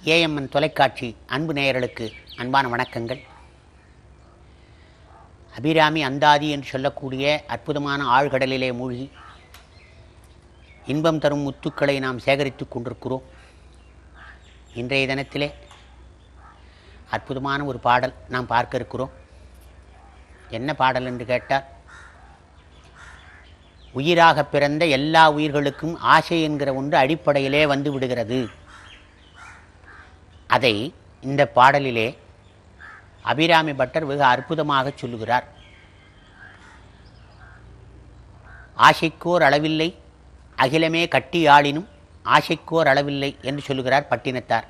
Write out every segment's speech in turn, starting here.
AMN தொலைக்காட்சி அன்பு நேயர்களுக்கு அன்பான வணக்கங்கள் அபிராமி அந்தாதி என்று சொல்லக்கூடிய அற்புதமான ஆழ்கடலிலே மூழ்கி இன்பம் தரும் முத்துக்களை நாம் சேகரித்து கொண்டிருக்கிறோம் இன்றைய தினத்திலே அற்புதமான ஒரு பாடல் நாம் பார்க்க இருக்கிறோம் என்ன பாடல் என்று கேட்டால் உயிராக பிறந்த எல்லா உயிர்களுக்கும் ஆசை என்கிற ஒன்று அடிப்படையிலே வந்து விடுகிறது அதை இந்த பாடலிலே அபிராமி பட்டர் வெகு அற்புதமாக சொல்லுகிறார் ஆசைக்கோர் அளவில்லை அகிலமே கட்டி ஆளினும் ஆசைக்கோர் அளவில்லை என்று சொல்லுகிறார் பட்டினத்தார்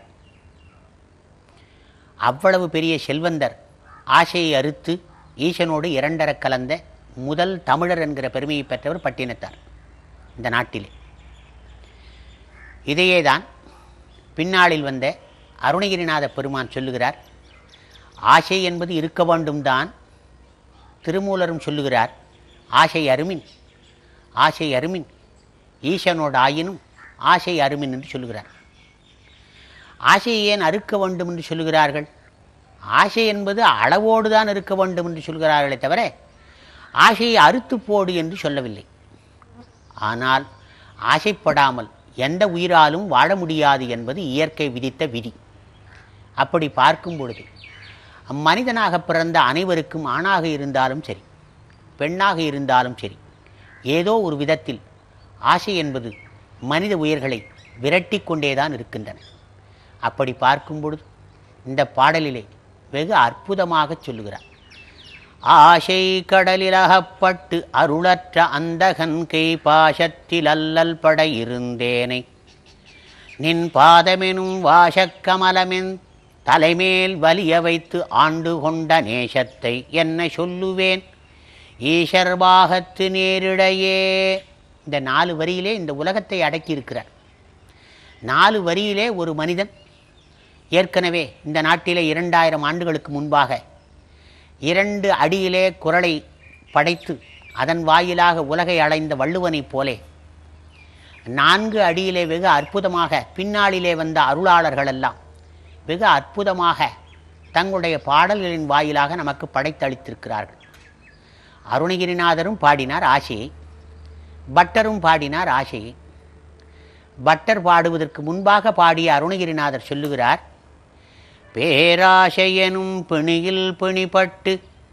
அவ்வளவு பெரிய செல்வந்தர் ஆசையை அறுத்து ஈசனோடு இரண்டரக் கலந்த முதல் தமிழர் என்கிற பெருமையை பெற்றவர் பட்டினத்தார் இந்த நாட்டிலே இதையே தான் பின்னாளில் வந்த அருணகிரிநாத பெருமான் சொல்லுகிறார் ஆசை என்பது இருக்க வேண்டும் தான் திருமூலரும் சொல்லுகிறார் ஆசை அருமின் ஆசை அருமின் ஈசனோடு ஆயினும் ஆசை அருமின் என்று சொல்லுகிறார் ஆசையை ஏன் அறுக்க வேண்டும் என்று சொல்லுகிறார்கள் ஆசை என்பது அளவோடு தான் இருக்க வேண்டும் என்று சொல்கிறார்களே தவிர ஆசையை அறுத்து போடு என்று சொல்லவில்லை ஆனால் ஆசைப்படாமல் எந்த உயிராலும் வாழ முடியாது என்பது இயற்கை விதித்த விதி அப்படி பார்க்கும் பொழுது மனிதனாக பிறந்த அனைவருக்கும் ஆணாக இருந்தாலும் சரி பெண்ணாக இருந்தாலும் சரி ஏதோ ஒரு விதத்தில் ஆசை என்பது மனித உயிர்களை விரட்டி கொண்டேதான் இருக்கின்றன அப்படி பார்க்கும் பொழுது இந்த பாடலிலே வெகு அற்புதமாக சொல்லுகிறார் ஆசை கடலில் அகப்பட்டு அருளற்ற அந்தகன் கை பாசத்தில் அல்லல் பட இருந்தேனை நின் பாதமெனும் வாசக்கமலமென் தலைமேல் வலிய வைத்து ஆண்டு கொண்ட நேசத்தை என்ன சொல்லுவேன் ஈஷர் பாகத்து நேரிடையே இந்த நாலு வரியிலே இந்த உலகத்தை அடக்கியிருக்கிறார் நாலு வரியிலே ஒரு மனிதன் ஏற்கனவே இந்த நாட்டிலே இரண்டாயிரம் ஆண்டுகளுக்கு முன்பாக இரண்டு அடியிலே குரலை படைத்து அதன் வாயிலாக உலகை அடைந்த வள்ளுவனைப் போலே நான்கு அடியிலே வெகு அற்புதமாக பின்னாளிலே வந்த அருளாளர்கள் எல்லாம் வெகு அற்புதமாக தங்களுடைய பாடல்களின் வாயிலாக நமக்கு படைத்தளித்திருக்கிறார்கள் அருணகிரிநாதரும் பாடினார் ஆசையை பட்டரும் பாடினார் ஆசையை பட்டர் பாடுவதற்கு முன்பாக பாடிய அருணகிரிநாதர் சொல்லுகிறார் பேராசையனும் பிணியில் பிணிப்பட்டு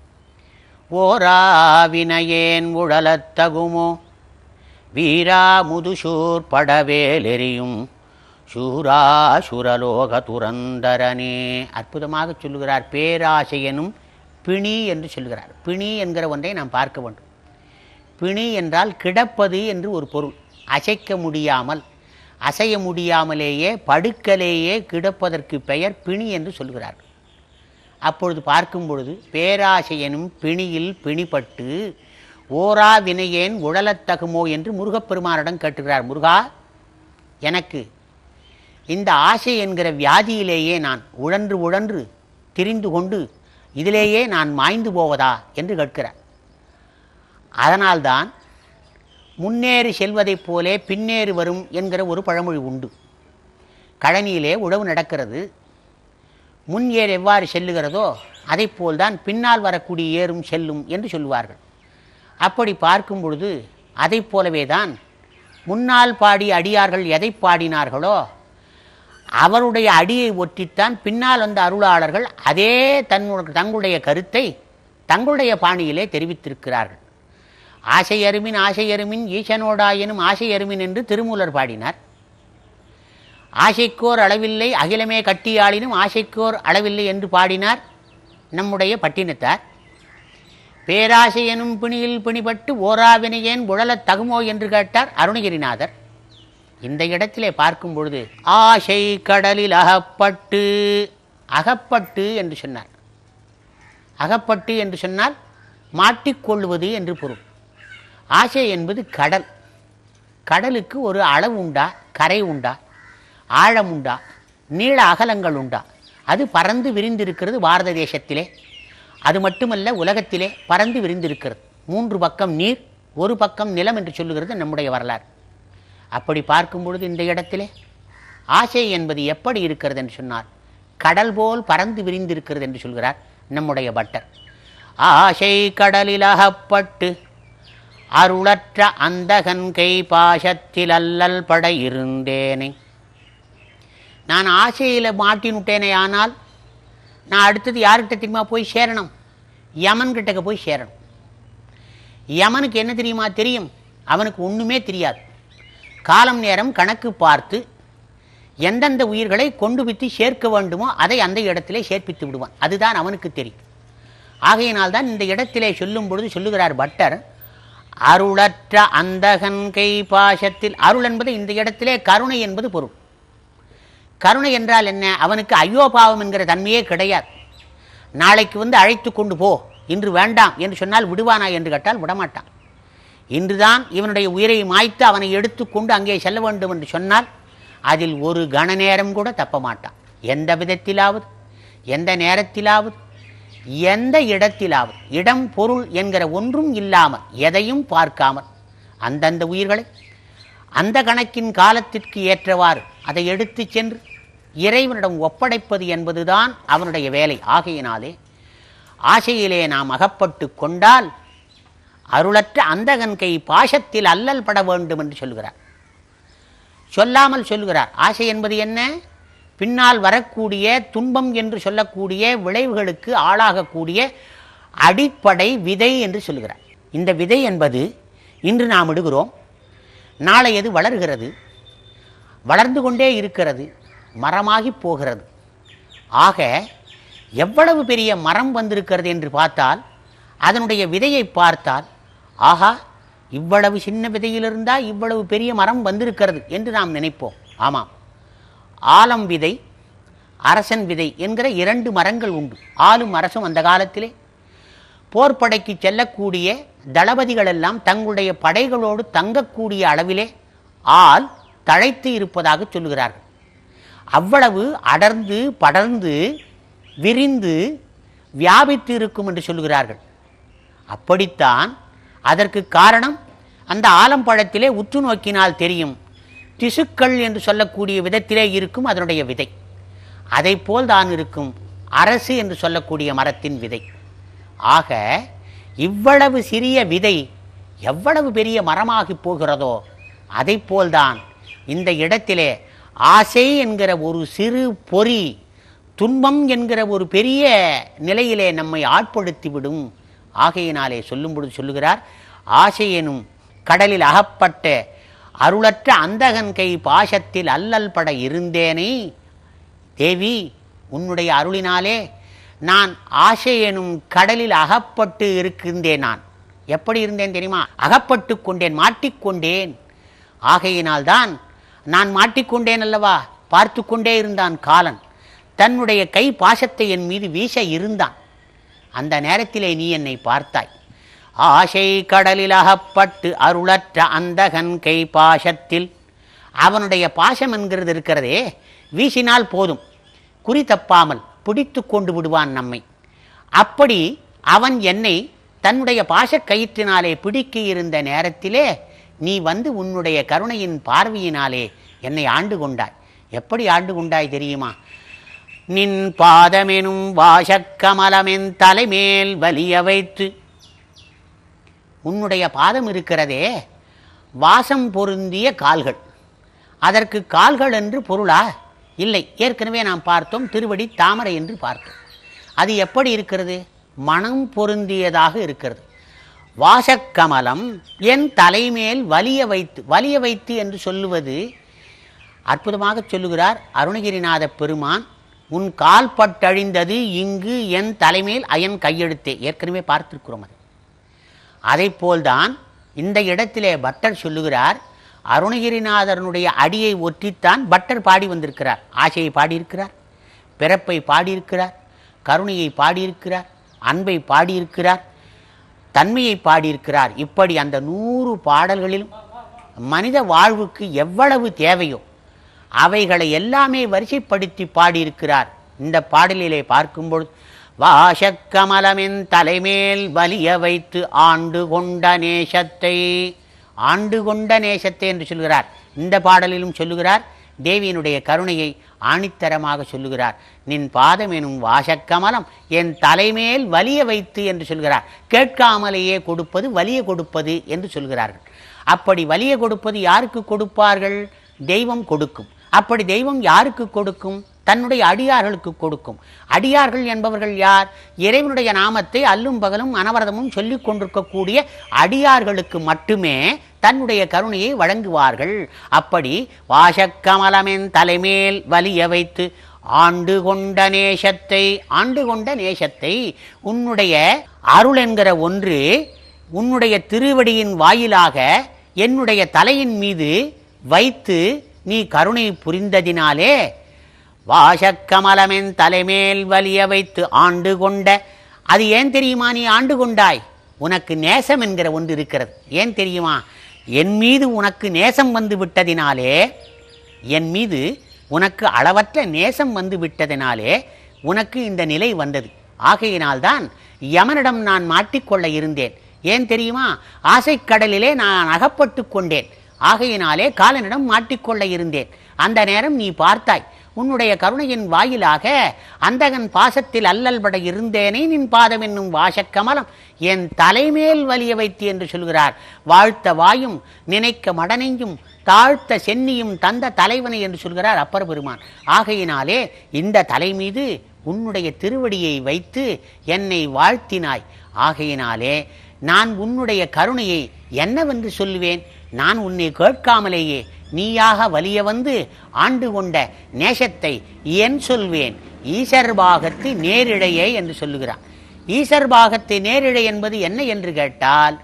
ஓராவினையேன் உழலத்தகுமோ வீரா முதுசூர் படவேலெறியும் சூரா சுரலோக துரந்தரனே அற்புதமாக சொல்லுகிறார் பேராசையனும் பிணி என்று சொல்லுகிறார் பிணி என்கிற ஒன்றை நாம் பார்க்க வேண்டும் பிணி என்றால் கிடப்பது என்று ஒரு பொருள் அசைக்க முடியாமல் அசைய முடியாமலேயே படுக்கலேயே கிடப்பதற்கு பெயர் பிணி என்று சொல்கிறார் அப்பொழுது பார்க்கும் பொழுது பேராசையனும் பிணியில் பிணிப்பட்டு ஓரா வினையேன் உழலத்தகுமோ என்று முருகப்பெருமானிடம் கேட்டுகிறார் முருகா எனக்கு இந்த ஆசை என்கிற வியாதியிலேயே நான் உழன்று உழன்று திரிந்து கொண்டு இதிலேயே நான் மாய்ந்து போவதா என்று கேட்கிறார் அதனால்தான் முன்னேறி செல்வதைப் போலே பின்னேறி வரும் என்கிற ஒரு பழமொழி உண்டு கழனியிலே உழவு நடக்கிறது முன் ஏர் எவ்வாறு செல்லுகிறதோ அதை போல்தான் பின்னால் வரக்கூடிய ஏறும் செல்லும் என்று சொல்லுவார்கள் அப்படி பார்க்கும் பொழுது அதை போலவே தான் முன்னால் பாடிய அடியார்கள் எதை பாடினார்களோ அவருடைய அடியை ஒற்றித்தான் பின்னால் வந்த அருளாளர்கள் அதே தன்னுடைய தங்களுடைய கருத்தை தங்களுடைய பாணியிலே தெரிவித்திருக்கிறார்கள் ஆசை அருமின் ஆசை அருமின் ஈசனோடாயினும் ஆசை அருமின் என்று திருமூலர் பாடினார் ஆசைக்கோர் அளவில்லை அகிலமே கட்டியாளினும் ஆசைக்கோர் அளவில்லை என்று பாடினார் நம்முடைய பட்டினத்தார் பேராசை எனும் பிணியில் பிணிபட்டு ஓராவினையேன் உழலத் தகுமோ என்று கேட்டார் அருணகிரிநாதர் இந்த இடத்திலே பார்க்கும் பொழுது ஆசை கடலில் அகப்பட்டு அகப்பட்டு என்று சொன்னார் அகப்பட்டு என்று சொன்னால் மாட்டிக்கொள்வது என்று பொருள் ஆசை என்பது கடல் கடலுக்கு ஒரு அளவு உண்டா கரை உண்டா ஆழம் உண்டா நீள அகலங்கள் உண்டா அது பறந்து விரிந்திருக்கிறது பாரத தேசத்திலே அது மட்டுமல்ல உலகத்திலே பறந்து விரிந்திருக்கிறது மூன்று பக்கம் நீர் ஒரு பக்கம் நிலம் என்று சொல்லுகிறது நம்முடைய வரலாறு அப்படி பார்க்கும் பொழுது இந்த இடத்திலே ஆசை என்பது எப்படி இருக்கிறது என்று சொன்னார் கடல் போல் பறந்து விரிந்திருக்கிறது என்று சொல்கிறார் நம்முடைய பட்டர் ஆசை கடலில் அகப்பட்டு அருளற்ற அந்தகன் கை பாசத்தில் அல்லல் பட இருந்தேனே நான் ஆசையில் மாட்டினுட்டேனே ஆனால் நான் அடுத்தது யார்கிட்ட தெரியுமா போய் சேரணும் யமன் கிட்டக்க போய் சேரணும் யமனுக்கு என்ன தெரியுமா தெரியும் அவனுக்கு ஒன்றுமே தெரியாது காலம் நேரம் கணக்கு பார்த்து எந்தெந்த உயிர்களை கொண்டு வித்து சேர்க்க வேண்டுமோ அதை அந்த இடத்திலே சேர்ப்பித்து விடுவான் அதுதான் அவனுக்கு தெரியும் ஆகையினால் தான் இந்த இடத்திலே சொல்லும் பொழுது சொல்லுகிறார் பட்டர் அருளற்ற அந்தகன் கை பாசத்தில் அருள் என்பது இந்த இடத்திலே கருணை என்பது பொருள் கருணை என்றால் என்ன அவனுக்கு ஐயோ பாவம் என்கிற தன்மையே கிடையாது நாளைக்கு வந்து அழைத்து கொண்டு போ இன்று வேண்டாம் என்று சொன்னால் விடுவானா என்று கேட்டால் விடமாட்டான் இன்றுதான் இவனுடைய உயிரை மாய்த்து அவனை எடுத்துக்கொண்டு அங்கே செல்ல வேண்டும் என்று சொன்னால் அதில் ஒரு கண நேரம் கூட தப்ப மாட்டான் எந்த விதத்திலாவது எந்த நேரத்திலாவது எந்த இடத்திலாவது இடம் பொருள் என்கிற ஒன்றும் இல்லாமல் எதையும் பார்க்காமல் அந்தந்த உயிர்களை அந்த கணக்கின் காலத்திற்கு ஏற்றவாறு அதை எடுத்துச் சென்று இறைவனிடம் ஒப்படைப்பது என்பதுதான் அவனுடைய வேலை ஆகையினாலே ஆசையிலே நாம் அகப்பட்டு கொண்டால் அருளற்ற அந்தகன் கை பாசத்தில் அல்லல் பட வேண்டும் என்று சொல்கிறார் சொல்லாமல் சொல்கிறார் ஆசை என்பது என்ன பின்னால் வரக்கூடிய துன்பம் என்று சொல்லக்கூடிய விளைவுகளுக்கு ஆளாகக்கூடிய அடிப்படை விதை என்று சொல்கிறார் இந்த விதை என்பது இன்று நாம் இடுகிறோம் நாளை அது வளர்கிறது வளர்ந்து கொண்டே இருக்கிறது மரமாகி போகிறது ஆக எவ்வளவு பெரிய மரம் வந்திருக்கிறது என்று பார்த்தால் அதனுடைய விதையை பார்த்தால் ஆஹா இவ்வளவு சின்ன விதையிலிருந்தா இவ்வளவு பெரிய மரம் வந்திருக்கிறது என்று நாம் நினைப்போம் ஆமாம் ஆலம் விதை அரசன் விதை என்கிற இரண்டு மரங்கள் உண்டு ஆளும் அரசும் அந்த காலத்திலே போர்ப்படைக்கு செல்லக்கூடிய தளபதிகள் எல்லாம் தங்களுடைய படைகளோடு தங்கக்கூடிய அளவிலே ஆள் தழைத்து இருப்பதாக சொல்லுகிறார்கள் அவ்வளவு அடர்ந்து படர்ந்து விரிந்து வியாபித்து இருக்கும் என்று சொல்லுகிறார்கள் அப்படித்தான் அதற்கு காரணம் அந்த ஆலம்பழத்திலே உற்று நோக்கினால் தெரியும் திசுக்கள் என்று சொல்லக்கூடிய விதத்திலே இருக்கும் அதனுடைய விதை அதை போல் தான் இருக்கும் அரசு என்று சொல்லக்கூடிய மரத்தின் விதை ஆக இவ்வளவு சிறிய விதை எவ்வளவு பெரிய மரமாகி போகிறதோ அதை போல்தான் இந்த இடத்திலே ஆசை என்கிற ஒரு சிறு பொறி துன்பம் என்கிற ஒரு பெரிய நிலையிலே நம்மை ஆட்படுத்தி விடும் ஆகையினாலே சொல்லும் பொழுது சொல்லுகிறார் ஆசை எனும் கடலில் அகப்பட்ட அருளற்ற அந்தகன் கை பாசத்தில் அல்லல் பட இருந்தேனே தேவி உன்னுடைய அருளினாலே நான் ஆசை எனும் கடலில் அகப்பட்டு இருக்கின்றேன் நான் எப்படி இருந்தேன் தெரியுமா அகப்பட்டு கொண்டேன் மாட்டிக்கொண்டேன் ஆகையினால்தான் நான் மாட்டிக்கொண்டேன் அல்லவா பார்த்து கொண்டே இருந்தான் காலன் தன்னுடைய கை பாசத்தை என் மீது வீச இருந்தான் அந்த நேரத்திலே நீ என்னை பார்த்தாய் ஆசை கடலில் அகப்பட்டு அருளற்ற அந்தகன் கை பாசத்தில் அவனுடைய பாசம் என்கிறது இருக்கிறதே வீசினால் போதும் குறி தப்பாமல் பிடித்து கொண்டு விடுவான் நம்மை அப்படி அவன் என்னை தன்னுடைய பாசக் கயிற்றினாலே பிடிக்க இருந்த நேரத்திலே நீ வந்து உன்னுடைய கருணையின் பார்வையினாலே என்னை ஆண்டு கொண்டாய் எப்படி ஆண்டு கொண்டாய் தெரியுமா நின் பாதமெனும் வாசக்கமலமென் தலைமேல் வலிய வைத்து உன்னுடைய பாதம் இருக்கிறதே வாசம் பொருந்திய கால்கள் அதற்கு கால்கள் என்று பொருளா இல்லை ஏற்கனவே நாம் பார்த்தோம் திருவடி தாமரை என்று பார்த்தோம் அது எப்படி இருக்கிறது மனம் பொருந்தியதாக இருக்கிறது வாசக்கமலம் என் தலைமேல் வலிய வைத்து வலிய வைத்து என்று சொல்லுவது அற்புதமாக சொல்லுகிறார் அருணகிரிநாத பெருமான் உன் கால் பட்டழிந்தது இங்கு என் தலைமேல் அயன் கையெழுத்தே ஏற்கனவே பார்த்திருக்கிறோம் அது அதை போல்தான் இந்த இடத்திலே பட்டர் சொல்லுகிறார் அருணகிரிநாதரனுடைய அடியை ஒற்றித்தான் பட்டர் பாடி வந்திருக்கிறார் ஆசையை பாடியிருக்கிறார் பிறப்பை பாடியிருக்கிறார் கருணையை பாடியிருக்கிறார் அன்பை பாடியிருக்கிறார் தன்மையை பாடியிருக்கிறார் இப்படி அந்த நூறு பாடல்களிலும் மனித வாழ்வுக்கு எவ்வளவு தேவையோ அவைகளை எல்லாமே வரிசைப்படுத்தி பாடியிருக்கிறார் இந்த பாடலிலே பார்க்கும்பொழுது வாசக்கமலமென் தலைமேல் வலிய வைத்து ஆண்டு கொண்ட நேசத்தை ஆண்டு கொண்ட நேசத்தை என்று சொல்கிறார் இந்த பாடலிலும் சொல்லுகிறார் தேவியினுடைய கருணையை ஆணித்தரமாக சொல்லுகிறார் நின் பாதம் எனும் வாசக்கமலம் என் தலைமேல் வலிய வைத்து என்று சொல்கிறார் கேட்காமலேயே கொடுப்பது வலிய கொடுப்பது என்று சொல்கிறார்கள் அப்படி வலிய கொடுப்பது யாருக்கு கொடுப்பார்கள் தெய்வம் கொடுக்கும் அப்படி தெய்வம் யாருக்கு கொடுக்கும் தன்னுடைய அடியார்களுக்கு கொடுக்கும் அடியார்கள் என்பவர்கள் யார் இறைவனுடைய நாமத்தை அல்லும் பகலும் அனவரதமும் சொல்லிக் கொண்டிருக்கக்கூடிய அடியார்களுக்கு மட்டுமே தன்னுடைய கருணையை வழங்குவார்கள் அப்படி வாசக்கமலமென் தலைமேல் வலிய வைத்து ஆண்டு கொண்ட நேசத்தை ஆண்டு கொண்ட நேசத்தை உன்னுடைய அருள் என்கிற ஒன்று உன்னுடைய திருவடியின் வாயிலாக என்னுடைய தலையின் மீது வைத்து நீ கருணை புரிந்ததினாலே வாசக்கமலமென் தலைமேல் வலிய வைத்து ஆண்டு கொண்ட அது ஏன் தெரியுமா நீ ஆண்டு கொண்டாய் உனக்கு நேசம் என்கிற ஒன்று இருக்கிறது ஏன் தெரியுமா என் மீது உனக்கு நேசம் வந்து விட்டதினாலே என் மீது உனக்கு அளவற்ற நேசம் வந்து விட்டதினாலே உனக்கு இந்த நிலை வந்தது ஆகையினால்தான் யமனிடம் நான் மாட்டிக்கொள்ள இருந்தேன் ஏன் தெரியுமா ஆசைக்கடலிலே நான் அகப்பட்டு கொண்டேன் ஆகையினாலே காலனிடம் மாட்டிக்கொள்ள இருந்தேன் அந்த நேரம் நீ பார்த்தாய் உன்னுடைய கருணையின் வாயிலாக அந்தகன் பாசத்தில் அல்லல்பட இருந்தேனே நின் பாதம் என்னும் வாசக்கமலம் என் தலைமேல் வலிய வைத்து என்று சொல்கிறார் வாழ்த்த வாயும் நினைக்க மடனையும் தாழ்த்த சென்னியும் தந்த தலைவனை என்று சொல்கிறார் அப்பர் பெருமான் ஆகையினாலே இந்த தலை மீது உன்னுடைய திருவடியை வைத்து என்னை வாழ்த்தினாய் ஆகையினாலே நான் உன்னுடைய கருணையை என்னவென்று சொல்லுவேன் நான் உன்னை கேட்காமலேயே நீயாக வலிய வந்து ஆண்டு கொண்ட நேசத்தை என் சொல்வேன் ஈசர் பாகத்து நேரிழையே என்று சொல்லுகிறான் ஈசர் பாகத்து நேரிழை என்பது என்ன என்று கேட்டால்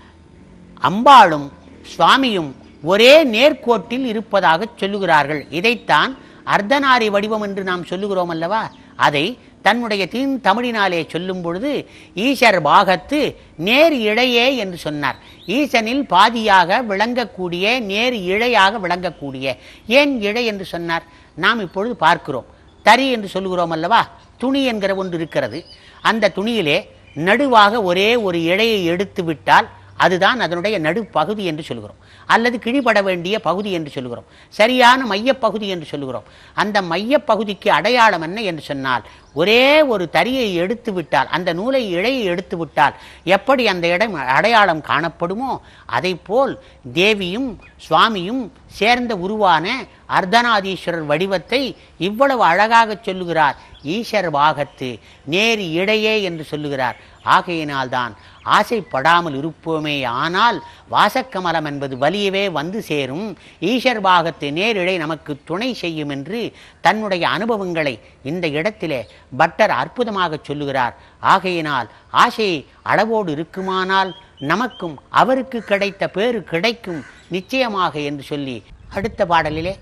அம்பாளும் சுவாமியும் ஒரே நேர்கோட்டில் இருப்பதாக சொல்லுகிறார்கள் இதைத்தான் அர்த்தநாரி வடிவம் என்று நாம் சொல்லுகிறோம் அல்லவா அதை தன்னுடைய தீன் தமிழினாலே சொல்லும் பொழுது ஈசர் பாகத்து நேர் இழையே என்று சொன்னார் ஈசனில் பாதியாக விளங்கக்கூடிய நேர் இழையாக விளங்கக்கூடிய ஏன் இழை என்று சொன்னார் நாம் இப்பொழுது பார்க்கிறோம் தறி என்று சொல்லுகிறோம் அல்லவா துணி என்கிற ஒன்று இருக்கிறது அந்த துணியிலே நடுவாக ஒரே ஒரு இழையை எடுத்து விட்டால் அதுதான் அதனுடைய நடுப்பகுதி என்று சொல்கிறோம் அல்லது கிழிபட வேண்டிய பகுதி என்று சொல்கிறோம் சரியான மையப்பகுதி என்று சொல்கிறோம் அந்த மையப்பகுதிக்கு அடையாளம் என்ன என்று சொன்னால் ஒரே ஒரு தறியை எடுத்து விட்டால் அந்த நூலை இழையை எடுத்து விட்டால் எப்படி அந்த இடம் அடையாளம் காணப்படுமோ அதை போல் தேவியும் சுவாமியும் சேர்ந்த உருவான அர்த்தநாதீஸ்வரர் வடிவத்தை இவ்வளவு அழகாக சொல்லுகிறார் ஈஸ்வர் பாகத்து நேர் இடையே என்று சொல்லுகிறார் ஆகையினால்தான் ஆசைப்படாமல் இருப்போமே ஆனால் வாசக்கமலம் என்பது வலியவே வந்து சேரும் ஈஸ்வர் பாகத்து நேரிழை நமக்கு துணை செய்யும் என்று தன்னுடைய அனுபவங்களை இந்த இடத்திலே பட்டர் அற்புதமாக சொல்லுகிறார் ஆகையினால் ஆசை அளவோடு இருக்குமானால் நமக்கும் அவருக்கு கிடைத்த பேறு கிடைக்கும் நிச்சயமாக என்று சொல்லி அடுத்த பாடலிலே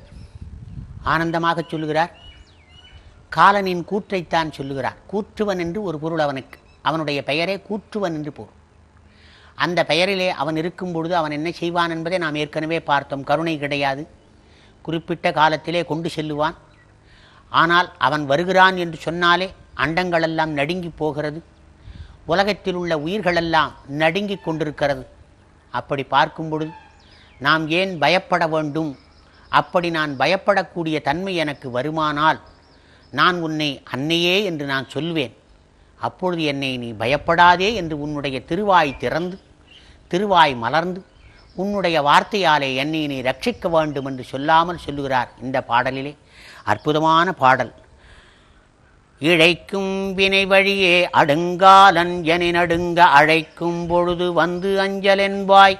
ஆனந்தமாக சொல்லுகிறார் காலனின் கூற்றைத்தான் சொல்லுகிறார் கூற்றுவன் என்று ஒரு பொருள் அவனுக்கு அவனுடைய பெயரே கூற்றுவன் என்று பொருள் அந்த பெயரிலே அவன் இருக்கும் பொழுது அவன் என்ன செய்வான் என்பதை நாம் ஏற்கனவே பார்த்தோம் கருணை கிடையாது குறிப்பிட்ட காலத்திலே கொண்டு செல்லுவான் ஆனால் அவன் வருகிறான் என்று சொன்னாலே அண்டங்களெல்லாம் நடுங்கி போகிறது உலகத்தில் உள்ள உயிர்களெல்லாம் நடுங்கி கொண்டிருக்கிறது அப்படி பார்க்கும் பொழுது நாம் ஏன் பயப்பட வேண்டும் அப்படி நான் பயப்படக்கூடிய தன்மை எனக்கு வருமானால் நான் உன்னை அன்னையே என்று நான் சொல்வேன் அப்பொழுது என்னை நீ பயப்படாதே என்று உன்னுடைய திருவாய் திறந்து திருவாய் மலர்ந்து உன்னுடைய வார்த்தையாலே என்னை நீ ரட்சிக்க வேண்டும் என்று சொல்லாமல் சொல்லுகிறார் இந்த பாடலிலே அற்புதமான பாடல் இழைக்கும் வினை வழியே அடுங்காலன் என நடுங்க அழைக்கும் பொழுது வந்து அஞ்சலென்பாய்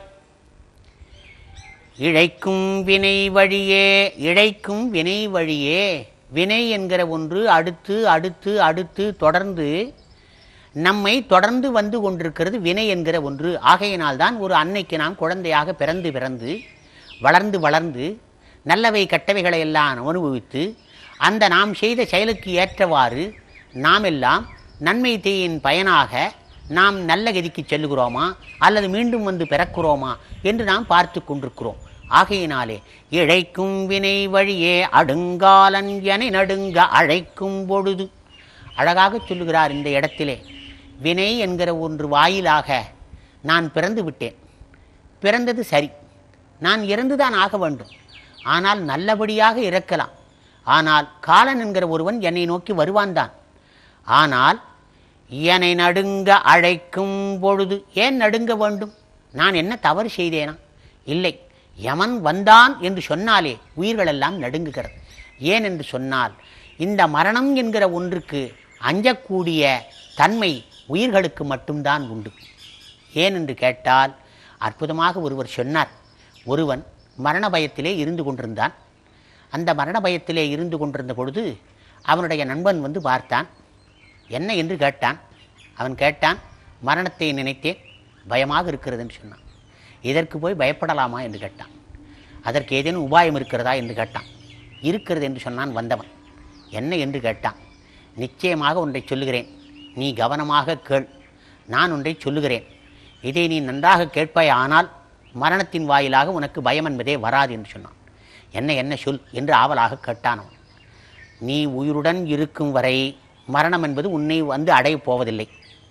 இழைக்கும் வினை வழியே இழைக்கும் வினை வழியே வினை என்கிற ஒன்று அடுத்து அடுத்து அடுத்து தொடர்ந்து நம்மை தொடர்ந்து வந்து கொண்டிருக்கிறது வினை என்கிற ஒன்று ஆகையினால்தான் ஒரு அன்னைக்கு நாம் குழந்தையாக பிறந்து பிறந்து வளர்ந்து வளர்ந்து நல்லவை கெட்டவைகளை எல்லாம் அனுபவித்து அந்த நாம் செய்த செயலுக்கு ஏற்றவாறு நாம் எல்லாம் நன்மை தீயின் பயனாக நாம் நல்ல கதிக்கு செல்லுகிறோமா அல்லது மீண்டும் வந்து பிறக்கிறோமா என்று நாம் பார்த்து கொண்டிருக்கிறோம் ஆகையினாலே இழைக்கும் வினை வழியே அடுங்காலன் என நடுங்க அழைக்கும் பொழுது அழகாக சொல்லுகிறார் இந்த இடத்திலே வினை என்கிற ஒன்று வாயிலாக நான் பிறந்து விட்டேன் பிறந்தது சரி நான் இறந்துதான் ஆக வேண்டும் ஆனால் நல்லபடியாக இறக்கலாம் ஆனால் காலன் என்கிற ஒருவன் என்னை நோக்கி வருவான் தான் ஆனால் என்னை நடுங்க அழைக்கும் பொழுது ஏன் நடுங்க வேண்டும் நான் என்ன தவறு செய்தேனா இல்லை யமன் வந்தான் என்று சொன்னாலே உயிர்களெல்லாம் நடுங்குகிறது ஏன் என்று சொன்னால் இந்த மரணம் என்கிற ஒன்றுக்கு அஞ்சக்கூடிய தன்மை உயிர்களுக்கு மட்டும்தான் உண்டு ஏன் என்று கேட்டால் அற்புதமாக ஒருவர் சொன்னார் ஒருவன் மரண பயத்திலே இருந்து கொண்டிருந்தான் அந்த மரண பயத்திலே இருந்து கொண்டிருந்த பொழுது அவனுடைய நண்பன் வந்து பார்த்தான் என்ன என்று கேட்டான் அவன் கேட்டான் மரணத்தை நினைத்தேன் பயமாக இருக்கிறது என்று சொன்னான் இதற்கு போய் பயப்படலாமா என்று கேட்டான் அதற்கு ஏதேனும் உபாயம் இருக்கிறதா என்று கேட்டான் இருக்கிறது என்று சொன்னான் வந்தவன் என்ன என்று கேட்டான் நிச்சயமாக ஒன்றை சொல்லுகிறேன் நீ கவனமாக கேள் நான் ஒன்றை சொல்லுகிறேன் இதை நீ நன்றாக கேட்பாய் ஆனால் மரணத்தின் வாயிலாக உனக்கு பயம் என்பதே வராது என்று சொன்னான் என்ன என்ன சொல் என்று ஆவலாக கேட்டான் அவன் நீ உயிருடன் இருக்கும் வரை மரணம் என்பது உன்னை வந்து அடையப் போவதில்லை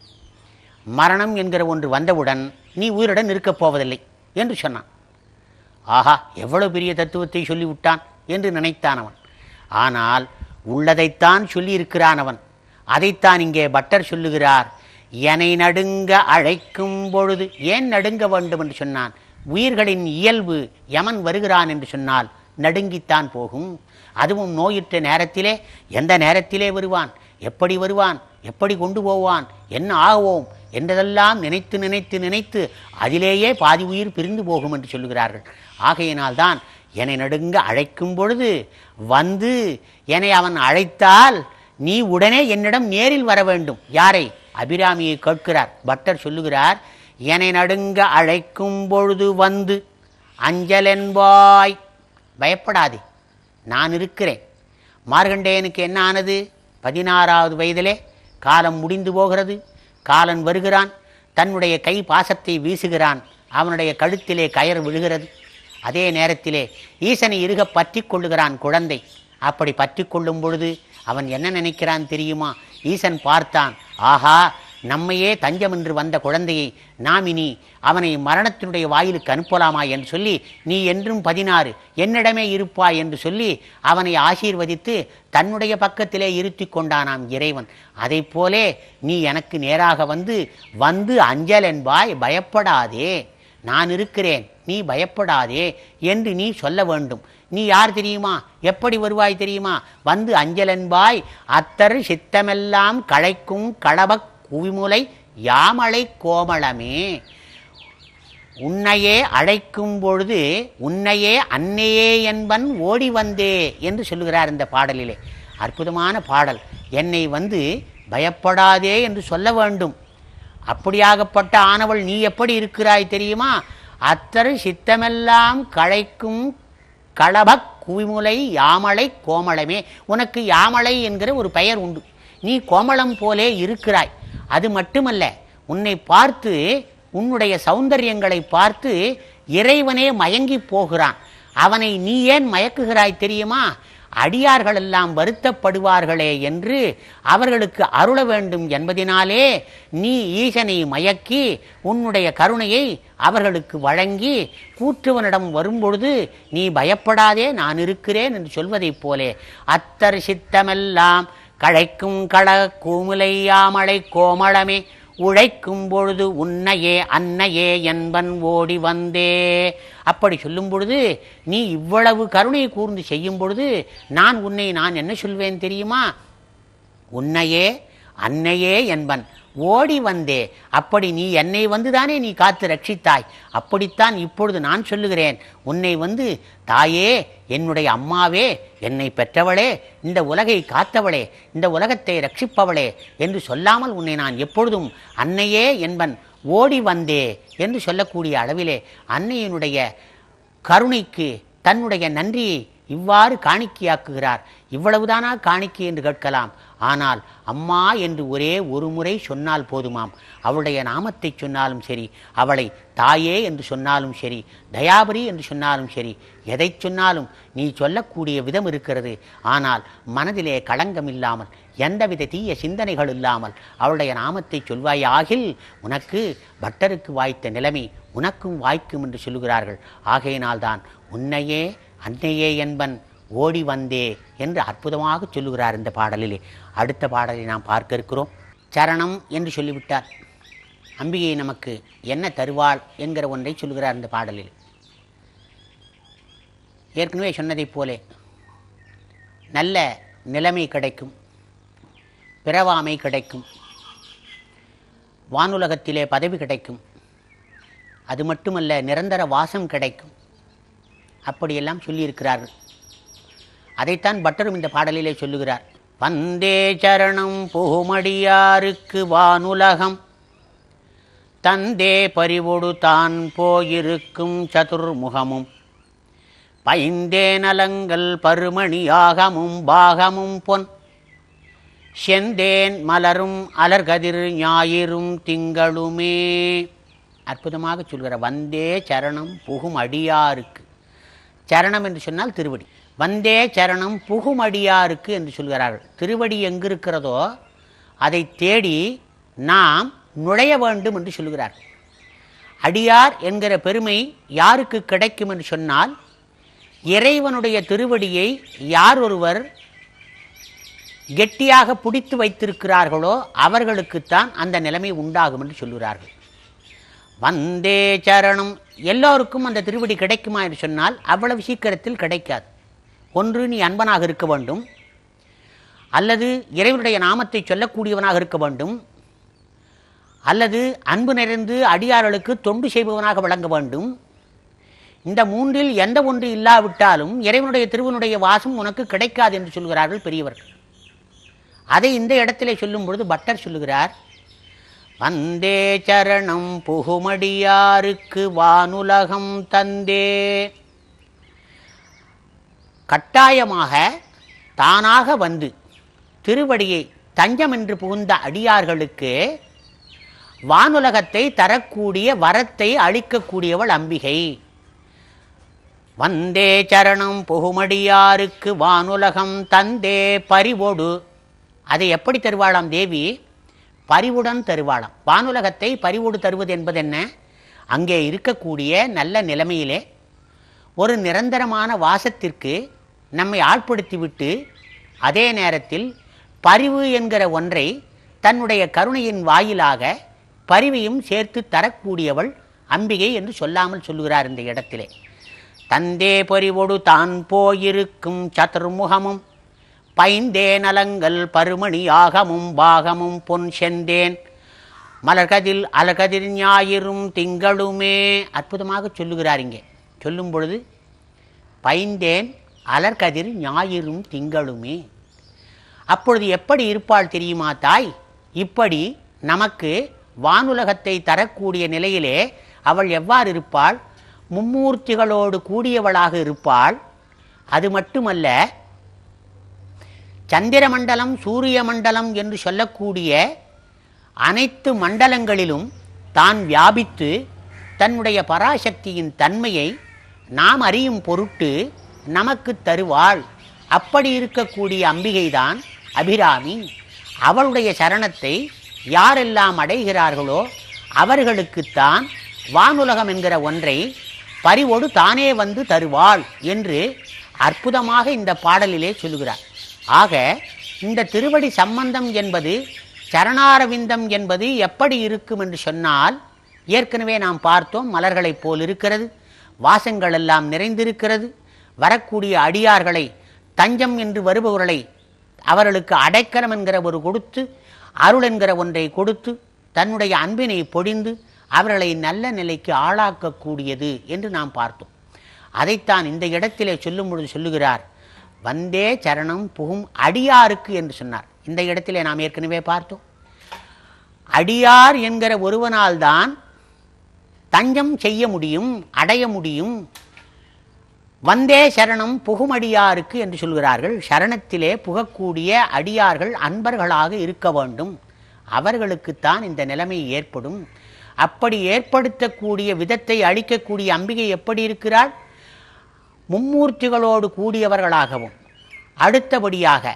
மரணம் என்கிற ஒன்று வந்தவுடன் நீ உயிருடன் இருக்கப் போவதில்லை என்று சொன்னான் ஆஹா எவ்வளவு பெரிய தத்துவத்தை சொல்லிவிட்டான் என்று நினைத்தான் அவன் ஆனால் உள்ளதைத்தான் சொல்லியிருக்கிறான் அவன் அதைத்தான் இங்கே பட்டர் சொல்லுகிறார் என்னை நடுங்க அழைக்கும் பொழுது ஏன் நடுங்க வேண்டும் என்று சொன்னான் உயிர்களின் இயல்பு யமன் வருகிறான் என்று சொன்னால் நடுங்கித்தான் போகும் அதுவும் நோயுற்ற நேரத்திலே எந்த நேரத்திலே வருவான் எப்படி வருவான் எப்படி கொண்டு போவான் என்ன ஆகுவோம் என்றதெல்லாம் நினைத்து நினைத்து நினைத்து அதிலேயே பாதி உயிர் பிரிந்து போகும் என்று சொல்லுகிறார்கள் ஆகையினால்தான் என்னை நடுங்க அழைக்கும் பொழுது வந்து என்னை அவன் அழைத்தால் நீ உடனே என்னிடம் நேரில் வர வேண்டும் யாரை அபிராமியை கேட்கிறார் பட்டர் சொல்லுகிறார் என்னை நடுங்க அழைக்கும் பொழுது வந்து அஞ்சலென்பாய் பயப்படாதே நான் இருக்கிறேன் மார்கண்டேயனுக்கு என்ன ஆனது பதினாறாவது வயதிலே காலம் முடிந்து போகிறது காலன் வருகிறான் தன்னுடைய கை பாசத்தை வீசுகிறான் அவனுடைய கழுத்திலே கயர் விழுகிறது அதே நேரத்திலே ஈசனை இறுக பற்றி கொள்ளுகிறான் குழந்தை அப்படி பற்றி கொள்ளும் பொழுது அவன் என்ன நினைக்கிறான் தெரியுமா ஈசன் பார்த்தான் ஆஹா நம்மையே தஞ்சம் என்று வந்த குழந்தையை நாம் இனி அவனை மரணத்தினுடைய வாயிலுக்கு அனுப்பலாமா என்று சொல்லி நீ என்றும் பதினாறு என்னிடமே இருப்பாய் என்று சொல்லி அவனை ஆசீர்வதித்து தன்னுடைய பக்கத்திலே இருத்தி கொண்டானாம் இறைவன் அதை போலே நீ எனக்கு நேராக வந்து வந்து அஞ்சல் என்பாய் பயப்படாதே நான் இருக்கிறேன் நீ பயப்படாதே என்று நீ சொல்ல வேண்டும் நீ யார் தெரியுமா எப்படி வருவாய் தெரியுமா வந்து அஞ்சலன்பாய் அத்தர் சித்தமெல்லாம் களைக்கும் களபக் குவிமுலை யாமலை கோமளமே உன்னையே அழைக்கும் பொழுது உன்னையே அன்னையே என்பன் ஓடி வந்தே என்று சொல்லுகிறார் இந்த பாடலிலே அற்புதமான பாடல் என்னை வந்து பயப்படாதே என்று சொல்ல வேண்டும் அப்படியாகப்பட்ட ஆனவள் நீ எப்படி இருக்கிறாய் தெரியுமா அத்தரு சித்தமெல்லாம் களைக்கும் களபக் குவிமுலை யாமலை கோமளமே உனக்கு யாமலை என்கிற ஒரு பெயர் உண்டு நீ கோமளம் போலே இருக்கிறாய் அது மட்டுமல்ல உன்னை பார்த்து உன்னுடைய சௌந்தரியங்களை பார்த்து இறைவனே மயங்கி போகிறான் அவனை நீ ஏன் மயக்குகிறாய் தெரியுமா அடியார்கள் எல்லாம் வருத்தப்படுவார்களே என்று அவர்களுக்கு அருள வேண்டும் என்பதினாலே நீ ஈசனை மயக்கி உன்னுடைய கருணையை அவர்களுக்கு வழங்கி கூற்றுவனிடம் வரும்பொழுது நீ பயப்படாதே நான் இருக்கிறேன் என்று சொல்வதைப் போலே அத்தர் சித்தமெல்லாம் கழைக்கும் கள கூமுலையாமலை கோமளமே உழைக்கும் பொழுது உன்னையே அன்னையே என்பன் ஓடி வந்தே அப்படி சொல்லும் பொழுது நீ இவ்வளவு கருணை கூர்ந்து செய்யும் பொழுது நான் உன்னை நான் என்ன சொல்வேன் தெரியுமா உன்னையே அன்னையே என்பன் ஓடி வந்தே அப்படி நீ என்னை வந்துதானே நீ காத்து ரட்சித்தாய் அப்படித்தான் இப்பொழுது நான் சொல்லுகிறேன் உன்னை வந்து தாயே என்னுடைய அம்மாவே என்னை பெற்றவளே இந்த உலகை காத்தவளே இந்த உலகத்தை ரட்சிப்பவளே என்று சொல்லாமல் உன்னை நான் எப்பொழுதும் அன்னையே என்பன் ஓடி வந்தே என்று சொல்லக்கூடிய அளவிலே அன்னையினுடைய கருணைக்கு தன்னுடைய நன்றியை இவ்வாறு காணிக்கையாக்குகிறார் இவ்வளவுதானா காணிக்கை என்று கேட்கலாம் ஆனால் அம்மா என்று ஒரே ஒரு முறை சொன்னால் போதுமாம் அவளுடைய நாமத்தை சொன்னாலும் சரி அவளை தாயே என்று சொன்னாலும் சரி தயாபரி என்று சொன்னாலும் சரி எதை சொன்னாலும் நீ சொல்லக்கூடிய விதம் இருக்கிறது ஆனால் மனதிலே களங்கம் இல்லாமல் எந்தவித தீய சிந்தனைகள் இல்லாமல் அவளுடைய நாமத்தை சொல்வாயாகில் உனக்கு பட்டருக்கு வாய்த்த நிலைமை உனக்கும் வாய்க்கும் என்று சொல்லுகிறார்கள் ஆகையினால்தான் உன்னையே அன்னையே என்பன் ஓடி வந்தே என்று அற்புதமாக சொல்லுகிறார் இந்த பாடலிலே அடுத்த பாடலை நாம் பார்க்க இருக்கிறோம் சரணம் என்று சொல்லிவிட்டார் அம்பிகை நமக்கு என்ன தருவாள் என்கிற ஒன்றை சொல்லுகிறார் இந்த பாடலில் ஏற்கனவே சொன்னதைப் போலே நல்ல நிலைமை கிடைக்கும் பிறவாமை கிடைக்கும் வானுலகத்திலே பதவி கிடைக்கும் அது மட்டுமல்ல நிரந்தர வாசம் கிடைக்கும் அப்படியெல்லாம் சொல்லியிருக்கிறார்கள் அதைத்தான் பட்டரும் இந்த பாடலிலே சொல்லுகிறார் வந்தே சரணம் புகுமடியாருக்கு வானுலகம் தந்தே பறிவொடு தான் போயிருக்கும் சதுர்முகமும் பைந்தே நலங்கள் பருமணியாகமும் பாகமும் பொன் செந்தேன் மலரும் அலர்கதிர் ஞாயிறும் திங்களுமே அற்புதமாக சொல்கிற வந்தே சரணம் புகும் அடியாருக்கு சரணம் என்று சொன்னால் திருவடி வந்தே சரணம் புகும் அடியாருக்கு என்று சொல்கிறார்கள் திருவடி எங்கு இருக்கிறதோ அதை தேடி நாம் நுழைய வேண்டும் என்று சொல்கிறார்கள் அடியார் என்கிற பெருமை யாருக்கு கிடைக்கும் என்று சொன்னால் இறைவனுடைய திருவடியை யார் ஒருவர் கெட்டியாக பிடித்து வைத்திருக்கிறார்களோ அவர்களுக்குத்தான் அந்த நிலைமை உண்டாகும் என்று சொல்கிறார்கள் வந்தே சரணம் எல்லோருக்கும் அந்த திருவடி கிடைக்குமா என்று சொன்னால் அவ்வளவு சீக்கிரத்தில் கிடைக்காது ஒன்று நீ அன்பனாக இருக்க வேண்டும் அல்லது இறைவனுடைய நாமத்தை சொல்லக்கூடியவனாக இருக்க வேண்டும் அல்லது அன்பு நிறைந்து அடியார்களுக்கு தொண்டு செய்பவனாக விளங்க வேண்டும் இந்த மூன்றில் எந்த ஒன்று இல்லாவிட்டாலும் இறைவனுடைய திருவனுடைய வாசம் உனக்கு கிடைக்காது என்று சொல்கிறார்கள் பெரியவர்கள் அதை இந்த இடத்திலே சொல்லும் பொழுது பட்டர் சொல்லுகிறார் வந்தே சரணம் புகுமடியாருக்கு வானுலகம் தந்தே கட்டாயமாக தானாக வந்து திருவடியை தஞ்சம் என்று புகுந்த அடியார்களுக்கு வானுலகத்தை தரக்கூடிய வரத்தை அளிக்கக்கூடியவள் அம்பிகை வந்தே சரணம் புகுமடியாருக்கு வானுலகம் தந்தே பரிவோடு அதை எப்படி தருவாளாம் தேவி பரிவுடன் தருவாளாம் வானுலகத்தை பரிவோடு தருவது என்பது என்ன அங்கே இருக்கக்கூடிய நல்ல நிலைமையிலே ஒரு நிரந்தரமான வாசத்திற்கு நம்மை ஆட்படுத்திவிட்டு அதே நேரத்தில் பரிவு என்கிற ஒன்றை தன்னுடைய கருணையின் வாயிலாக பரிவையும் சேர்த்து தரக்கூடியவள் அம்பிகை என்று சொல்லாமல் சொல்லுகிறார் இந்த இடத்திலே தந்தே பொறிவொடு தான் போயிருக்கும் சதுர்முகமும் பைந்தே நலங்கள் பருமணி ஆகமும் பாகமும் பொன் செந்தேன் மலர்கதில் அலகதிர் ஞாயிறும் திங்களுமே அற்புதமாக சொல்லுகிறார் இங்கே சொல்லும் பொழுது பைந்தேன் அலர்கதிர் ஞாயிறும் திங்களுமே அப்பொழுது எப்படி இருப்பாள் தெரியுமா தாய் இப்படி நமக்கு வானுலகத்தை தரக்கூடிய நிலையிலே அவள் எவ்வாறு இருப்பாள் மும்மூர்த்திகளோடு கூடியவளாக இருப்பாள் அது மட்டுமல்ல சந்திர மண்டலம் சூரிய மண்டலம் என்று சொல்லக்கூடிய அனைத்து மண்டலங்களிலும் தான் வியாபித்து தன்னுடைய பராசக்தியின் தன்மையை நாம் அறியும் பொருட்டு நமக்கு தருவாள் அப்படி இருக்கக்கூடிய அம்பிகைதான் அபிராமி அவளுடைய சரணத்தை யாரெல்லாம் அடைகிறார்களோ அவர்களுக்குத்தான் வானுலகம் என்கிற ஒன்றை பரிவோடு தானே வந்து தருவாள் என்று அற்புதமாக இந்த பாடலிலே சொல்லுகிறார் ஆக இந்த திருவடி சம்பந்தம் என்பது சரணாரவிந்தம் என்பது எப்படி இருக்கும் என்று சொன்னால் ஏற்கனவே நாம் பார்த்தோம் மலர்களைப் போல் இருக்கிறது வாசங்கள் எல்லாம் நிறைந்திருக்கிறது வரக்கூடிய அடியார்களை தஞ்சம் என்று வருபவர்களை அவர்களுக்கு அடைக்கலம் என்கிற ஒரு கொடுத்து அருள் என்கிற ஒன்றை கொடுத்து தன்னுடைய அன்பினை பொழிந்து அவர்களை நல்ல நிலைக்கு ஆளாக்கக்கூடியது என்று நாம் பார்த்தோம் அதைத்தான் இந்த இடத்திலே சொல்லும் பொழுது சொல்லுகிறார் வந்தே சரணம் புகும் அடியாருக்கு என்று சொன்னார் இந்த இடத்திலே நாம் ஏற்கனவே பார்த்தோம் அடியார் என்கிற ஒருவனால்தான் தஞ்சம் செய்ய முடியும் அடைய முடியும் வந்தே சரணம் புகுமடியாருக்கு என்று சொல்கிறார்கள் சரணத்திலே புகக்கூடிய அடியார்கள் அன்பர்களாக இருக்க வேண்டும் அவர்களுக்குத்தான் இந்த நிலைமை ஏற்படும் அப்படி ஏற்படுத்தக்கூடிய விதத்தை அளிக்கக்கூடிய அம்பிகை எப்படி இருக்கிறாள் மும்மூர்த்திகளோடு கூடியவர்களாகவும் அடுத்தபடியாக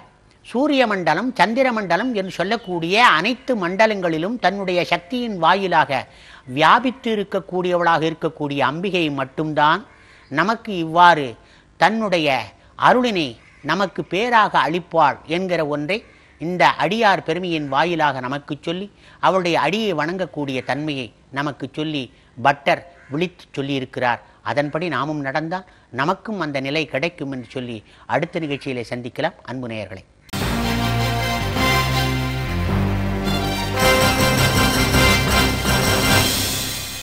சூரிய மண்டலம் சந்திர மண்டலம் என்று சொல்லக்கூடிய அனைத்து மண்டலங்களிலும் தன்னுடைய சக்தியின் வாயிலாக வியாபித்து இருக்கக்கூடியவளாக இருக்கக்கூடிய அம்பிகை மட்டும்தான் நமக்கு இவ்வாறு தன்னுடைய அருளினை நமக்கு பேராக அளிப்பாள் என்கிற ஒன்றை இந்த அடியார் பெருமையின் வாயிலாக நமக்கு சொல்லி அவளுடைய அடியை வணங்கக்கூடிய தன்மையை நமக்கு சொல்லி பட்டர் விழித்து சொல்லியிருக்கிறார் அதன்படி நாமும் நடந்தால் நமக்கும் அந்த நிலை கிடைக்கும் என்று சொல்லி அடுத்த நிகழ்ச்சியிலே சந்திக்கலாம் அன்பு நேயர்களே